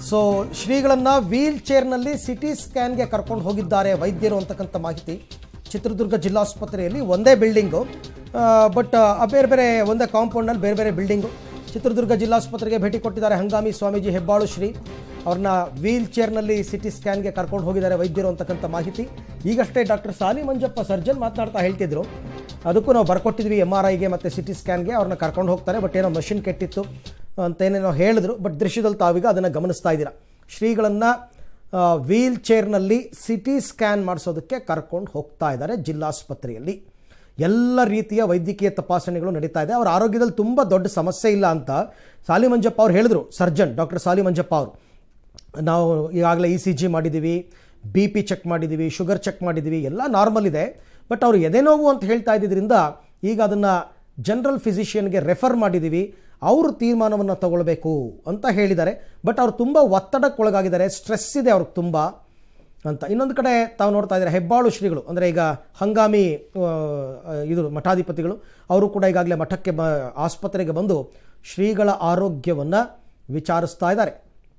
so ಶ್ರೀಗಳನ್ನು wheel ಚೇರ್ನಲ್ಲಿ city ಸ್ಕ್ಯಾನ್ಗೆ ಕರ್ಕೊಂಡು ಹೋಗಿದ್ದಾರೆ ವೈದ್ಯರು ಅಂತಕ್ಕಂಥ ಮಾಹಿತಿ ಚಿತ್ರದುರ್ಗ ಜಿಲ್ಲಾಸ್ಪತ್ರೆಯಲ್ಲಿ ಒಂದೇ ಬಿಲ್ಡಿಂಗು ಬಟ್ ಬೇರೆ ಬೇರೆ ಒಂದೇ ಕಾಂಪೌಂಡ್ನಲ್ಲಿ ಬೇರೆ ಬೇರೆ ಬಿಲ್ಡಿಂಗು ಚಿತ್ರದುರ್ಗ ಜಿಲ್ಲಾಸ್ಪತ್ರೆಗೆ ಭೇಟಿ ಕೊಟ್ಟಿದ್ದಾರೆ ಹಂಗಾಮಿ ಸ್ವಾಮೀಜಿ ಹೆಬ್ಬಾಳು ಶ್ರೀ ಅವ್ರನ್ನ ವೀಲ್ ಚೇರ್ನಲ್ಲಿ ಸಿಟಿ ಸ್ಕ್ಯಾನ್ಗೆ ಕರ್ಕೊಂಡು ಹೋಗಿದ್ದಾರೆ ವೈದ್ಯರು ಅಂತಕ್ಕಂಥ ಮಾಹಿತಿ ಈಗಷ್ಟೇ ಡಾಕ್ಟರ್ ಸಾಲಿ ಮಂಜಪ್ಪ ಸರ್ಜನ್ ಮಾತನಾಡ್ತಾ ಹೇಳ್ತಿದ್ರು ಅದಕ್ಕೂ ನಾವು ಬರ್ಕೊಟ್ಟಿದ್ವಿ ಎಮ್ ಆರ್ ಐಗೆ ಮತ್ತು ಸಿಟಿ ಸ್ಕ್ಯಾನ್ಗೆ ಅವ್ರನ್ನ ಕರ್ಕೊಂಡು ಹೋಗ್ತಾರೆ ಬಟ್ ಏನೋ ಮಷಿನ್ ಕೆಟ್ಟಿತ್ತು ಅಂತ ಏನೇನೋ ಹೇಳಿದ್ರು ಬಟ್ ದೃಶ್ಯದಲ್ಲಿ ತಾವೀಗ ಅದನ್ನು ಗಮನಿಸ್ತಾ ಇದ್ದೀರಾ ಶ್ರೀಗಳನ್ನು ವೀಲ್ ಚೇರ್ನಲ್ಲಿ ಸಿಟಿ ಸ್ಕ್ಯಾನ್ ಮಾಡಿಸೋದಕ್ಕೆ ಕರ್ಕೊಂಡು ಹೋಗ್ತಾ ಇದ್ದಾರೆ ಜಿಲ್ಲಾಸ್ಪತ್ರೆಯಲ್ಲಿ ಎಲ್ಲ ರೀತಿಯ ವೈದ್ಯಕೀಯ ತಪಾಸಣೆಗಳು ನಡೀತಾ ಇದೆ ಅವರ ಆರೋಗ್ಯದಲ್ಲಿ ತುಂಬ ದೊಡ್ಡ ಸಮಸ್ಯೆ ಇಲ್ಲ ಅಂತ ಸಾಲಿ ಮಂಜಪ್ಪ ಅವ್ರು ಹೇಳಿದ್ರು ಸರ್ಜನ್ ಡಾಕ್ಟರ್ ಸಾಲಿ ಮಂಜಪ್ಪ ಅವರು ನಾವು ಈಗಾಗಲೇ ಇ ಸಿ ಜಿ ಮಾಡಿದ್ದೀವಿ ಬಿ ಪಿ ಚೆಕ್ ಮಾಡಿದ್ದೀವಿ ಶುಗರ್ ಚೆಕ್ ಮಾಡಿದ್ದೀವಿ ಎಲ್ಲ ನಾರ್ಮಲ್ ಇದೆ ಬಟ್ ಅವರು ಎದೆನೋವು ಅಂತ ಹೇಳ್ತಾ ಇದ್ದಿದ್ದರಿಂದ ಈಗ ಅದನ್ನು ಜನರಲ್ ಫಿಸಿಷಿಯನ್ಗೆ ರೆಫರ್ ಮಾಡಿದ್ದೀವಿ ಅವರು ತೀರ್ಮಾನವನ್ನು ತಗೊಳ್ಬೇಕು ಅಂತ ಹೇಳಿದ್ದಾರೆ ಬಟ್ ಅವರು ತುಂಬ ಒತ್ತಡಕ್ಕೊಳಗಾಗಿದ್ದಾರೆ ಸ್ಟ್ರೆಸ್ ಇದೆ ಅವ್ರಿಗೆ ತುಂಬ ಅಂತ ಇನ್ನೊಂದು ಕಡೆ ತಾವು ನೋಡ್ತಾ ಇದ್ದಾರೆ ಹೆಬ್ಬಾಳು ಶ್ರೀಗಳು ಅಂದರೆ ಈಗ ಹಂಗಾಮಿ ಆ, ಇದು ಮಠಾಧಿಪತಿಗಳು ಅವರು ಕೂಡ ಈಗಾಗಲೇ ಮಠಕ್ಕೆ ಬ ಆಸ್ಪತ್ರೆಗೆ ಬಂದು ಶ್ರೀಗಳ ಆರೋಗ್ಯವನ್ನು ವಿಚಾರಿಸ್ತಾ ಇದ್ದಾರೆ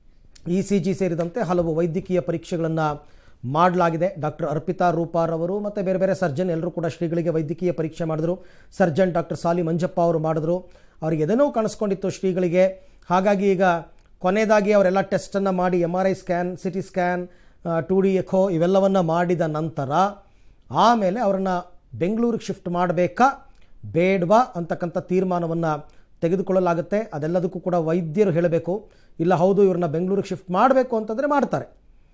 ಇ ಸಿ ಜಿ ಸೇರಿದಂತೆ ಹಲವು ವೈದ್ಯಕೀಯ ಪರೀಕ್ಷೆಗಳನ್ನು ಮಾಡಲಾಗಿದೆ ಡಾಕ್ಟರ್ ಅರ್ಪಿತಾ ರೂಪಾರವರು ಮತ್ತು ಬೇರೆ ಬೇರೆ ಸರ್ಜನ್ ಎಲ್ಲರೂ ಕೂಡ ಶ್ರೀಗಳಿಗೆ ವೈದ್ಯಕೀಯ ಪರೀಕ್ಷೆ ಮಾಡಿದ್ರು ಸರ್ಜನ್ ಡಾಕ್ಟರ್ ಸಾಲಿ ಮಂಜಪ್ಪ ಅವರು ಮಾಡಿದ್ರು ಅವ್ರಿಗೆ ಎದೆನೋ ಕಾಣಿಸ್ಕೊಂಡಿತ್ತು ಶ್ರೀಗಳಿಗೆ ಹಾಗಾಗಿ ಈಗ ಕೊನೆಯದಾಗಿ ಅವರೆಲ್ಲ ಟೆಸ್ಟನ್ನು ಮಾಡಿ M R I scan C T scan two D echo ಇವೆಲ್ಲವನ್ನು ಮಾಡಿದ ನಂತರ ಆಮೇಲೆ ಅವರನ್ನು ಬೆಂಗಳೂರಿಗೆ ಶಿಫ್ಟ್ ಮಾಡಬೇಕಾ ಬೇಡವಾ ಅಂತಕ್ಕಂಥ ತೀರ್ಮಾನವನ್ನು ತೆಗೆದುಕೊಳ್ಳಲಾಗುತ್ತೆ ಅದೆಲ್ಲದಕ್ಕೂ ಕೂಡ ವೈದ್ಯರು ಹೇಳಬೇಕು ಇಲ್ಲ ಹೌದು ಇವ್ರನ್ನ ಬೆಂಗಳೂರಿಗೆ ಶಿಫ್ಟ್ ಮಾಡಬೇಕು ಅಂತಂದರೆ ಮಾಡ್ತಾರೆ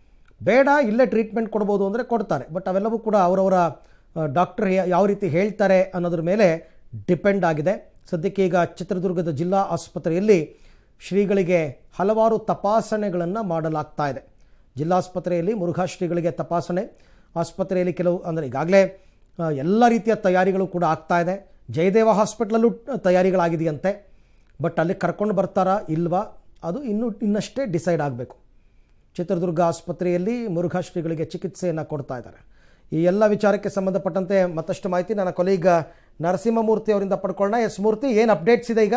ಬೇಡ ಇಲ್ಲೇ ಟ್ರೀಟ್ಮೆಂಟ್ ಕೊಡ್ಬೋದು ಅಂದರೆ ಕೊಡ್ತಾರೆ ಬಟ್ ಅವೆಲ್ಲವೂ ಕೂಡ ಅವರವರ ಡಾಕ್ಟರ್ ಯಾವ ರೀತಿ ಹೇಳ್ತಾರೆ ಅನ್ನೋದ್ರ ಮೇಲೆ ಡಿಪೆಂಡ್ ಆಗಿದೆ ಸದ್ಯಕ್ಕೆ ಈಗ ಚಿತ್ರದುರ್ಗದ ಜಿಲ್ಲಾ ಆಸ್ಪತ್ರೆಯಲ್ಲಿ ಶ್ರೀಗಳಿಗೆ ಹಲವಾರು ತಪಾಸಣೆಗಳನ್ನು ಮಾಡಲಾಗ್ತಾ ಇದೆ ಜಿಲ್ಲಾಸ್ಪತ್ರೆಯಲ್ಲಿ ಮುರುಘಾ ಶ್ರೀಗಳಿಗೆ ತಪಾಸಣೆ ಆಸ್ಪತ್ರೆಯಲ್ಲಿ ಕೆಲವು ಅಂದರೆ ಈಗಾಗಲೇ ಆ, ಎಲ್ಲ ರೀತಿಯ ತಯಾರಿಗಳು ಕೂಡ ಆಗ್ತಾ ಇದೆ ಜಯದೇವ ಹಾಸ್ಪಿಟ್ಲಲ್ಲೂ ತಯಾರಿಗಳಾಗಿದೆಯಂತೆ ಬಟ್ ಅಲ್ಲಿ ಕರ್ಕೊಂಡು ಬರ್ತಾರಾ ಇಲ್ವಾ ಅದು ಇನ್ನೂ ಇನ್ನಷ್ಟೇ ಡಿಸೈಡ್ ಆಗಬೇಕು ಚಿತ್ರದುರ್ಗ ಆಸ್ಪತ್ರೆಯಲ್ಲಿ ಮುರುಘಾ ಶ್ರೀಗಳಿಗೆ ಚಿಕಿತ್ಸೆಯನ್ನು ಕೊಡ್ತಾ ಇದ್ದಾರೆ ಈ ಎಲ್ಲ ವಿಚಾರಕ್ಕೆ ಸಂಬಂಧಪಟ್ಟಂತೆ ಮತ್ತಷ್ಟು ಮಾಹಿತಿ ನನ್ನ ಕೊಲೀಗ ನರಸಿಂಹಮೂರ್ತಿ ಅವರಿಂದ ಪಡ್ಕೊಳ್ಳೋಣ ಎಸ್ ಮೂರ್ತಿ ಏನು ಅಪ್ಡೇಟ್ಸ್ ಇದೆ ಈಗ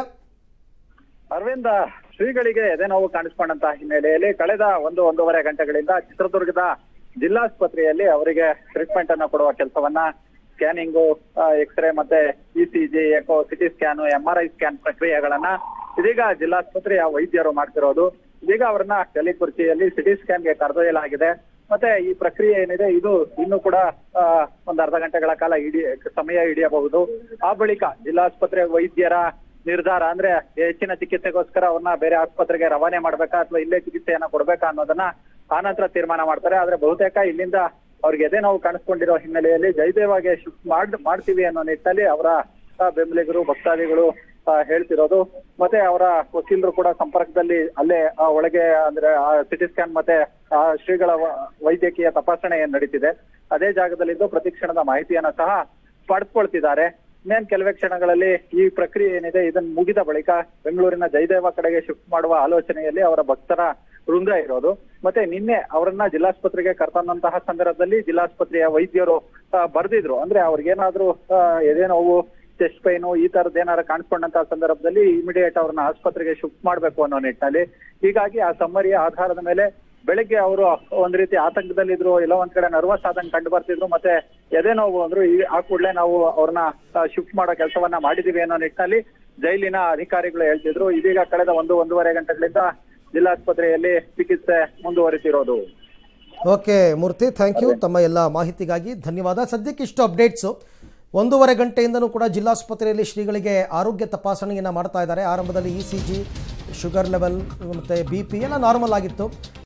ಅರವಿಂದ ಶ್ರೀಗಳಿಗೆ ಎದೆ ನೋವು ಕಾಣಿಸ್ಕೊಂಡಂತ ಹಿನ್ನೆಲೆಯಲ್ಲಿ ಕಳೆದ ಒಂದು ಒಂದೂವರೆ ಗಂಟೆಗಳಿಂದ ಚಿತ್ರದುರ್ಗದ ಜಿಲ್ಲಾಸ್ಪತ್ರೆಯಲ್ಲಿ ಅವರಿಗೆ ಟ್ರೀಟ್ಮೆಂಟ್ ಅನ್ನ ಕೊಡುವ ಕೆಲಸವನ್ನ ಸ್ಕ್ಯಾನಿಂಗು ಎಕ್ಸ್ರೇ ಮತ್ತೆ E C G echo CT scan M R I scan ಪ್ರಕ್ರಿಯೆಗಳನ್ನ ಇದೀಗ ಜಿಲ್ಲಾಸ್ಪತ್ರೆಯ ವೈದ್ಯರು ಮಾಡ್ತಿರೋದು ಇದೀಗ ಅವರನ್ನ ಕುರ್ಚಿಯಲ್ಲಿ ಸಿಟಿ ಸ್ಕ್ಯಾನ್ಗೆ ಕರೆದೊಯ್ಯಲಾಗಿದೆ ಮತ್ತೆ ಈ ಪ್ರಕ್ರಿಯೆ ಏನಿದೆ ಇದು ಇನ್ನು ಕೂಡ ಆ, ಒಂದು ಅರ್ಧ ಗಂಟೆಗಳ ಕಾಲ ಹಿಡಿ ಸಮಯ ಹಿಡಿಯಬಹುದು ಆ ಬಳಿಕ ಜಿಲ್ಲಾಸ್ಪತ್ರೆ ವೈದ್ಯರ ನಿರ್ಧಾರ ಅಂದ್ರೆ ಹೆಚ್ಚಿನ ಚಿಕಿತ್ಸೆಗೋಸ್ಕರ ಅವ್ರನ್ನ ಬೇರೆ ಆಸ್ಪತ್ರೆಗೆ ರವಾನೆ ಮಾಡ್ಬೇಕಾ ಅಥವಾ ಇಲ್ಲೇ ಚಿಕಿತ್ಸೆಯನ್ನ ಕೊಡ್ಬೇಕಾ ಅನ್ನೋದನ್ನ ಆನಂತರ ತೀರ್ಮಾನ ಮಾಡ್ತಾರೆ ಆದ್ರೆ ಬಹುತೇಕ ಇಲ್ಲಿಂದ ಅವ್ರಿಗೆ ಎದೆ ನೋವು ಕಾಣಿಸ್ಕೊಂಡಿರೋ ಹಿನ್ನೆಲೆಯಲ್ಲಿ ಜಯದೇವಾಗೆ ಶಿಫ್ಟ್ ಮಾಡ್ ಮಾಡ್ತೀವಿ ಅನ್ನೋ ನಿಟ್ಟಲ್ಲಿ ಅವರ ಆ, ಬೆಂಬಲಿಗರು ಭಕ್ತಾದಿಗಳು ಆ, ಹೇಳ್ತಿರೋದು ಮತ್ತೆ ಅವರ ವಕೀಲರು ಕೂಡ ಸಂಪರ್ಕದಲ್ಲಿ ಅಲ್ಲೇ ಆ, ಒಳಗೆ ಅಂದ್ರೆ ಸಿಟಿ ಸ್ಕ್ಯಾನ್ ಮತ್ತೆ ಆ, ಶ್ರೀಗಳ ವ- ವೈದ್ಯಕೀಯ ತಪಾಸಣೆ ಏನ್ ನಡೀತಿದೆ ಅದೇ ಜಾಗದಲ್ಲಿದ್ದು ಪ್ರತಿಕ್ಷಣದ ಮಾಹಿತಿಯನ್ನ ಸಹ ಪಡೆದುಕೊಳ್ತಿದ್ದಾರೆ ಇನ್ನೇನ್ ಕೆಲವೇ ಕ್ಷಣಗಳಲ್ಲಿ ಈ ಪ್ರಕ್ರಿಯೆ ಏನಿದೆ ಇದನ್ನ ಮುಗಿದ ಬಳಿಕ ಬೆಂಗಳೂರಿನ ಜಯದೇವ ಕಡೆಗೆ ಶಿಫ್ಟ್ ಮಾಡುವ ಆಲೋಚನೆಯಲ್ಲಿ ಅವರ ಭಕ್ತರ ವೃಂದ ಇರೋದು ಮತ್ತೆ ನಿನ್ನೆ ಅವರನ್ನ ಜಿಲ್ಲಾಸ್ಪತ್ರೆಗೆ ಕರ್ತಂದಂತಹ ಸಂದರ್ಭದಲ್ಲಿ ಜಿಲ್ಲಾಸ್ಪತ್ರೆಯ ವೈದ್ಯರು ಆ, ಬರ್ದಿದ್ರು ಅಂದ್ರೆ ಅವ್ರಿಗೇನಾದ್ರೂ ಆ, ಎದೆ ನೋವು ಚೆಸ್ಟ್ ಪೈನು ಈ ತರದ್ ಏನಾರ ಕಾಣಿಸ್ಕೊಂಡಂತಹ ಸಂದರ್ಭದಲ್ಲಿ ಇಮಿಡಿಯೇಟ್ ಅವ್ರನ್ನ ಆಸ್ಪತ್ರೆಗೆ ಶಿಫ್ಟ್ ಮಾಡ್ಬೇಕು ಅನ್ನೋ ನಿಟ್ಟಿನಲ್ಲಿ ಹೀಗಾಗಿ ಆ ಸಮ್ಮರಿಯ ಆಧಾರದ ಮೇಲೆ ಬೆಳಿಗ್ಗೆ ಅವರು ಒಂದ್ ರೀತಿ ಆತಂಕದಲ್ಲಿದ್ರು ಎಲ್ಲ ಒಂದ್ ಕಡೆ ನರ್ವಸ್ ಆದಂಗೆ ಕಂಡು ಬರ್ತಿದ್ರು ಮತ್ತೆ ಎದೆ ನೋವು ಅಂದ್ರು ಈ ಆ ಕೂಡಲೇ ನಾವು ಅವ್ರನ್ನ ಶಿಫ್ಟ್ ಮಾಡೋ ಕೆಲಸವನ್ನ ಮಾಡಿದೀವಿ ಅನ್ನೋ ನಿಟ್ಟಿನಲ್ಲಿ ಜೈಲಿನ ಅಧಿಕಾರಿಗಳು ಹೇಳ್ತಿದ್ರು ಇದೀಗ ಕಳೆದ ಒಂದು ಒಂದೂವರೆ ಗಂಟೆಗಳಿಂದ ಜಿಲ್ಲಾಸ್ಪತ್ರೆಯಲ್ಲಿ ಚಿಕಿತ್ಸೆ ಮುಂದುವರಿತಿರೋದು ಓಕೆ ಮೂರ್ತಿ ಥ್ಯಾಂಕ್ ಯು ತಮ್ಮ ಎಲ್ಲ ಮಾಹಿತಿಗಾಗಿ ಧನ್ಯವಾದ ಸದ್ಯಕ್ಕೆ ಇಷ್ಟು ಅಪ್ಡೇಟ್ಸು ಒಂದೂವರೆ ಗಂಟೆಯಿಂದನೂ ಕೂಡ ಜಿಲ್ಲಾಸ್ಪತ್ರೆಯಲ್ಲಿ ಶ್ರೀಗಳಿಗೆ ಆರೋಗ್ಯ ತಪಾಸಣೆಯನ್ನು ಮಾಡ್ತಾ ಇದ್ದಾರೆ ಆರಂಭದಲ್ಲಿ E C G sugar level ಮತ್ತು ಬಿ ಪಿ ಎಲ್ಲ ನಾರ್ಮಲ್ ಆಗಿತ್ತು